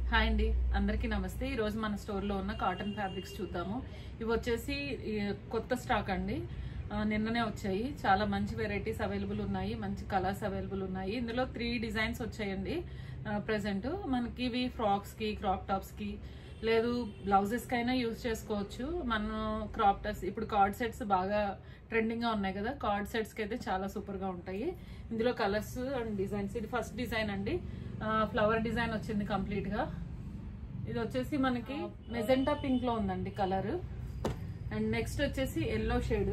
Hi అండి అందరికీ నమస్తే ఈ రోజు మన స్టోర్ లో ఉన్న కాటన్ ఫ్యాబ్రిక్స్ చూద్దాము ఇవి వచ్చేసి ఈ, కొత్త స్టాక్ అండి ఆ, నిన్ననే వచ్చాయి చాలా మంచి వెరైటీస్ అవైలబుల్ ఉన్నాయి మంచి కలర్స్ అవైలబుల్ ఉన్నాయి ఇందులో త్రీ డిజైన్స్ వచ్చాయండి ప్రజెంట్ మనకి ఇవి ఫ్రాక్స్ కి క్రాప్ టాప్స్ కి లేదు బ్లౌజెస్ కైనా యూజ్ చేసుకోవచ్చు మనం క్రాప్ టాప్స్ ఇప్పుడు కార్డ్ సెట్స్ బాగా ట్రెండింగ్ గా ఉన్నాయి కదా కార్డ్ సెట్స్ కి అయితే చాలా సూపర్ గా ఉంటాయి ఇందులో కలర్స్ అండ్ డిజైన్స్ ఇది ఫస్ట్ డిజైన్ అండి ఫ్లవర్ డిజైన్ వచ్చింది కంప్లీట్ గా ఇది వచ్చేసి మనకి మెజెంటా పింక్ లో ఉందండి కలర్ అండ్ నెక్స్ట్ వచ్చేసి ఎల్లో షేడ్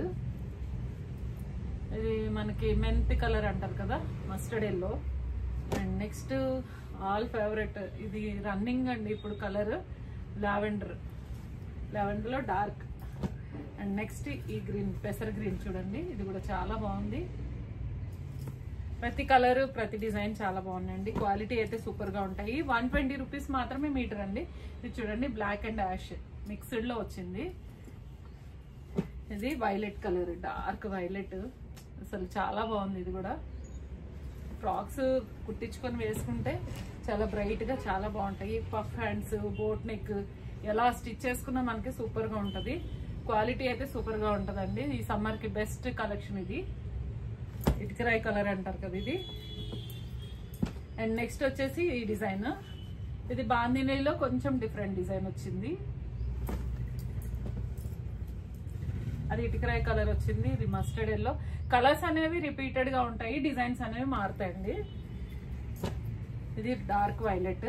ఇది మనకి మెంతి కలర్ అంటారు కదా mustard yellow and next all favourite ఇది రన్నింగ్ అండి ఇప్పుడు కలర్ లావెండర్ లావెండర్ లో డార్క్ అండ్ నెక్స్ట్ ఈ గ్రీన్ పెసర్ గ్రీన్ చూడండి ఇది కూడా చాలా బాగుంది ప్రతి కలర్ ప్రతి డిజైన్ చాలా బాగున్నాయండి క్వాలిటీ అయితే సూపర్ గా ఉంటాయి వన్ ట్వంటీ రూపీస్ మాత్రమే మీటర్ అండి ఇది చూడండి బ్లాక్ అండ్ యాష్ మిక్స్డ్ లో వచ్చింది ఇది వైలెట్ కలర్ డార్క్ వైలెట్ అసలు చాలా బాగుంది ఇది కూడా ఫ్రాక్స్ కుట్టించుకొని వేసుకుంటే చాలా బ్రైట్ గా చాలా బాగుంటాయి పఫ్ హ్యాండ్స్ బోట్ నెక్ ఎలా స్టిచ్ చేసుకున్నా మనకి సూపర్ గా ఉంటది క్వాలిటీ అయితే సూపర్ గా ఉంటదండి ఈ సమ్మర్ కి బెస్ట్ కలెక్షన్ ఇది ఇటుకరాయి కలర్ అంటారు కదా ఇది అండ్ నెక్స్ట్ వచ్చేసి ఈ డిజైన్ ఇది బాందినీలో కొంచెం డిఫరెంట్ డిజైన్ వచ్చింది అది ఇటుకరాయి కలర్ వచ్చింది ఇది మస్టర్డ్ ఎల్లో కలర్స్ అనేవి రిపీటెడ్ గా ఉంటాయి డిజైన్స్ అనేవి మారుతాయండి ఇది డార్క్ వైలెట్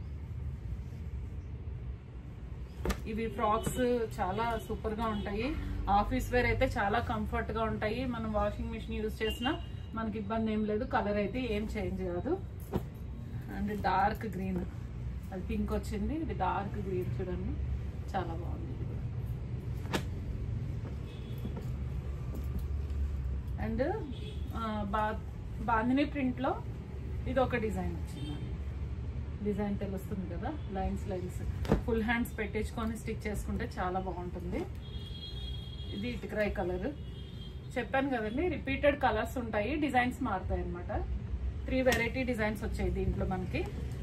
ఇవి ఫ్రాక్స్ చాలా సూపర్ గా ఉంటాయి ఆఫీస్ వేర్ అయితే చాలా కంఫర్ట్ గా ఉంటాయి మనం వాషింగ్ మిషన్ యూజ్ చేసినా మనకి ఇబ్బంది ఏం లేదు కలర్ అయితే ఏం చేంజ్ కాదు అండ్ డార్క్ గ్రీన్ అది పింక్ వచ్చింది ఇది డార్క్ గ్రీన్ చూడండి చాలా బాగుంది ఇది కూడా. అండ్ బా బాందిని ప్రింట్ లో ఇది ఒక డిజైన్ వచ్చింది డిజైన్ తెలుస్తుంది కదా లైన్స్ లైన్స్ ఫుల్ హ్యాండ్స్ పెట్టించుకొని స్టిచ్ చేసుకుంటే చాలా బాగుంటుంది ఇది ఇటుకరాయి కలర్ చెప్పాను కదండి రిపీటెడ్ కలర్స్ ఉంటాయి డిజైన్స్ మారుతాయి అనమాట త్రీ వెరైటీ డిజైన్స్ వచ్చాయి దీంట్లో మనకి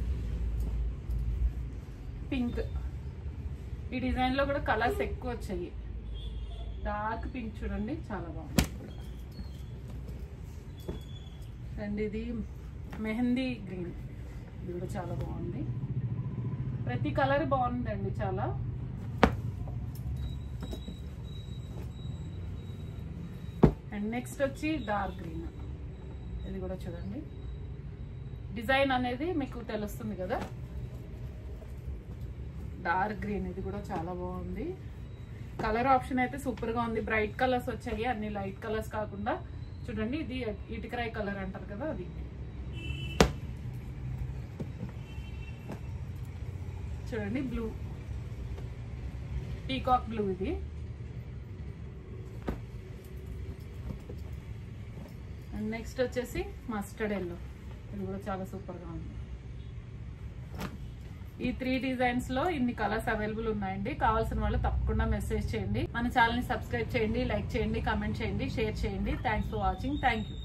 పింక్ ఈ డిజైన్ లో కూడా కలర్స్ ఎక్కువ వచ్చాయి డార్క్ పింక్ చూడండి చాలా బాగుంది ఇది కూడా అండ్ ఇది మెహందీ గ్రీన్ ఇది కూడా చాలా బాగుంది ప్రతి కలర్ బాగుందండి చాలా అండ్ నెక్స్ట్ వచ్చి డార్క్ గ్రీన్ ఇది కూడా చూడండి డిజైన్ అనేది మీకు తెలుస్తుంది కదా డార్క్ గ్రీన్ ఇది కూడా చాలా బాగుంది కలర్ ఆప్షన్ అయితే సూపర్ గా ఉంది బ్రైట్ కలర్స్ వచ్చాయి అన్ని లైట్ కలర్స్ కాకుండా చూడండి ఇది ఇటుకరాయి కలర్ అంటారు కదా అది చూడండి బ్లూ పీకాక్ బ్లూ ఇది అండ్ నెక్స్ట్ వచ్చేసి మస్టర్డ్ ఎల్లో ఇది కూడా చాలా సూపర్ గా ఉంది ఈ త్రీ డిజైన్స్ లో ఇన్ని కలర్స్ అవైలబుల్ ఉన్నాయండి కావాల్సిన వాళ్ళు తప్పకుండా మెసేజ్ చేయండి మన ఛానల్ ని సబ్స్క్రైబ్ చేయండి లైక్ చేయండి కమెంట్ చేయండి షేర్ చేయండి thanks for watching thank you